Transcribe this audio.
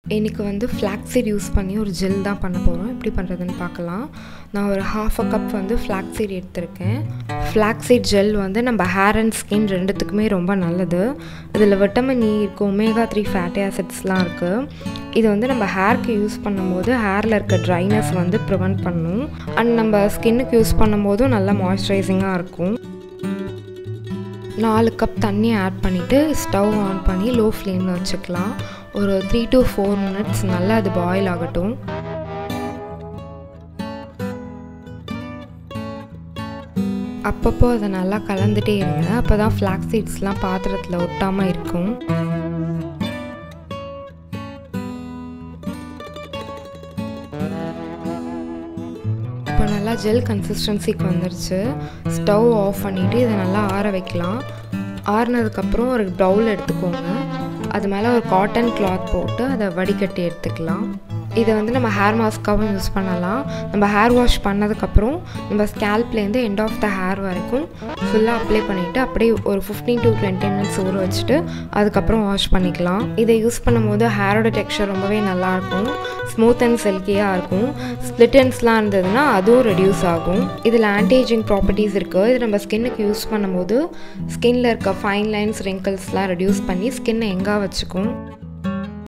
இன்றைக்கி வந்து flaxseed use பண்ணி ஒரு ஜெல் தான் பண்ண போகிறோம் எப்படி பண்ணுறதுன்னு பார்க்கலாம் நான் ஒரு ஹாஃப் அ கப் வந்து ஃப்ளாக்ஸீட் எடுத்திருக்கேன் ஃப்ளாக்ஸீட் ஜெல் வந்து நம்ம ஹேர் அண்ட் ஸ்கின் ரெண்டுத்துக்குமே ரொம்ப நல்லது இதில் விட்டமின் இ இருக்குது ஒமேகா த்ரீ ஃபேட்டி ஆசிட்ஸ்லாம் இருக்குது இது வந்து நம்ம ஹேர்க்கு யூஸ் பண்ணும்போது ஹேரில் இருக்க ட்ரைனஸ் வந்து ப்ரிவெண்ட் பண்ணும் அண்ட் நம்ம ஸ்கின்னுக்கு யூஸ் பண்ணும்போதும் நல்லா மாய்ஸ்சரைசிங்காக இருக்கும் நாலு கப் தண்ணி ஆட் பண்ணிவிட்டு ஸ்டவ் ஆன் பண்ணி லோ ஃப்ளேமில் வச்சுக்கலாம் ஒரு த்ரீ டு ஃபோர் மினிட்ஸ் நல்லா அது பாயில் ஆகட்டும் அப்பப்போ அதை நல்லா கலந்துட்டே இருங்க அப்போ தான் ஃப்ளாக் சீட்ஸ்லாம் பாத்திரத்தில் ஒட்டாமல் இருக்கும் இப்போ நல்லா ஜெல் கன்சிஸ்டன்சிக்கு வந்துருச்சு ஸ்டவ் ஆஃப் பண்ணிவிட்டு இதை நல்லா ஆற வைக்கலாம் ஆறுனதுக்கப்புறம் ஒரு பவுல் எடுத்துக்கோங்க அது மேலே ஒரு காட்டன் கிளாத் போட்டு அதை வடிகட்டி எடுத்துக்கலாம் இதை வந்து நம்ம ஹேர் மாஸ்க்காகவும் யூஸ் பண்ணலாம் நம்ம ஹேர் வாஷ் பண்ணதுக்கப்புறம் நம்ம ஸ்கேல்ப்லேருந்து எண்ட் ஆஃப் த ஹேர் வரைக்கும் ஃபுல்லாக அப்ளை பண்ணிவிட்டு அப்படியே ஒரு ஃபிஃப்டீன் டு டுவெண்ட்டி மினிட்ஸ் ஊற வச்சுட்டு அதுக்கப்புறம் வாஷ் பண்ணிக்கலாம் இதை யூஸ் பண்ணும்போது ஹேரோட டெக்ஸ்சர் ரொம்பவே நல்லாயிருக்கும் ஸ்மூத் அண்ட் சில்கியாக இருக்கும் ஸ்ப்ளிட்டன்ஸ்லாம் இருந்ததுன்னா அதுவும் ரெடியூஸ் ஆகும் இதில் ஆன்டிஏஜிங் ப்ராப்பர்ட்டிஸ் இருக்குது இது நம்ம ஸ்கின்னுக்கு யூஸ் பண்ணும்போது ஸ்கின்னில் இருக்க ஃபைன் லைன்ஸ் ரிங்கிள்ஸ்லாம் ரெடியூஸ் பண்ணி ஸ்கின்னை எங்கே வச்சுக்கும்